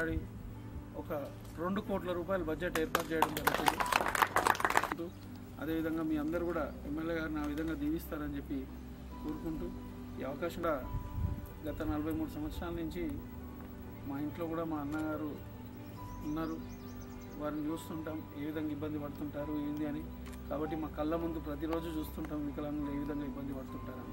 మాట్లాడి ఒక రెండు కోట్ల రూపాయల బడ్జెట్ ఏర్పాటు చేయడం జరుగుతుంది అదేవిధంగా మీ అందరూ కూడా ఎమ్మెల్యే గారిని ఆ విధంగా దీవిస్తారని చెప్పి కోరుకుంటూ ఈ అవకాశం కూడా గత నలభై మూడు సంవత్సరాల నుంచి మా ఇంట్లో కూడా మా అన్నగారు ఉన్నారు వారిని చూస్తుంటాం ఏ విధంగా ఇబ్బంది పడుతుంటారు ఏంది అని కాబట్టి మా కళ్ళ ముందు ప్రతిరోజు చూస్తుంటాం వికలాంగులు ఏ విధంగా ఇబ్బంది పడుతుంటారని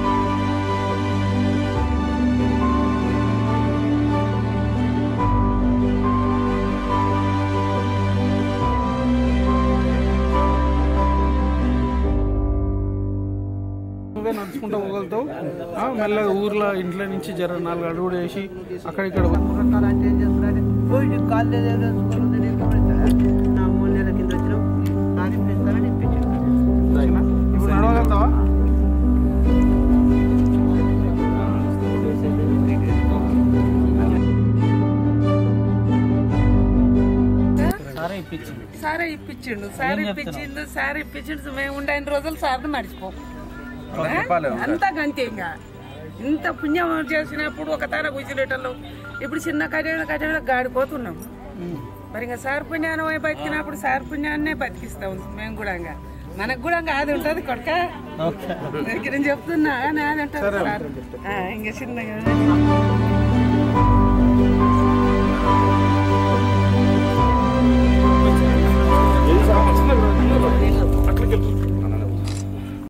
నువ్వే నడుచుకుంటూ పోగలుగుతావు ఆ, మెల్లగా ఊర్లో ఇంట్లో నుంచి జర నాలుగు అడుగులు వేసి అక్కడిక్కడ అంటే ఏం చేస్తున్నారంటే పోయి కాళ్ళు ఏదో చూసుకుంటే నేను ఎప్పుడు నా మూడు నెలల కింద వచ్చినాం నాకు ఇప్పిస్తానని ఇప్పించాను ఇప్పుడు నడవగలుగుతావా సరే ఇప్పించింది సారే ఇప్పించిండు సార్ ఇప్పించిండు సార్ ఇప్పించిండు మేము ఉండైన రోజులు సార్ని మర్చిపోం అంతా గంతే ఇంకా ఇంత పుణ్యం చేసినప్పుడు ఒక తార కూర్చునేటోళ్ళు ఇప్పుడు చిన్న కజాడ కజాడ గాడిపోతున్నాం మరి ఇంకా సార్ పుణ్యాన్ని పోయి బతికినప్పుడు సార్ పుణ్యాన్నే బతికిస్తాం మేము కూడా ఇంకా మనకు కూడా ఇంకా అది ఉంటుంది కొడక నేను చెప్తున్నా నాది ఉంటుంది సార్ ఆ, ఇంకా చిన్నగా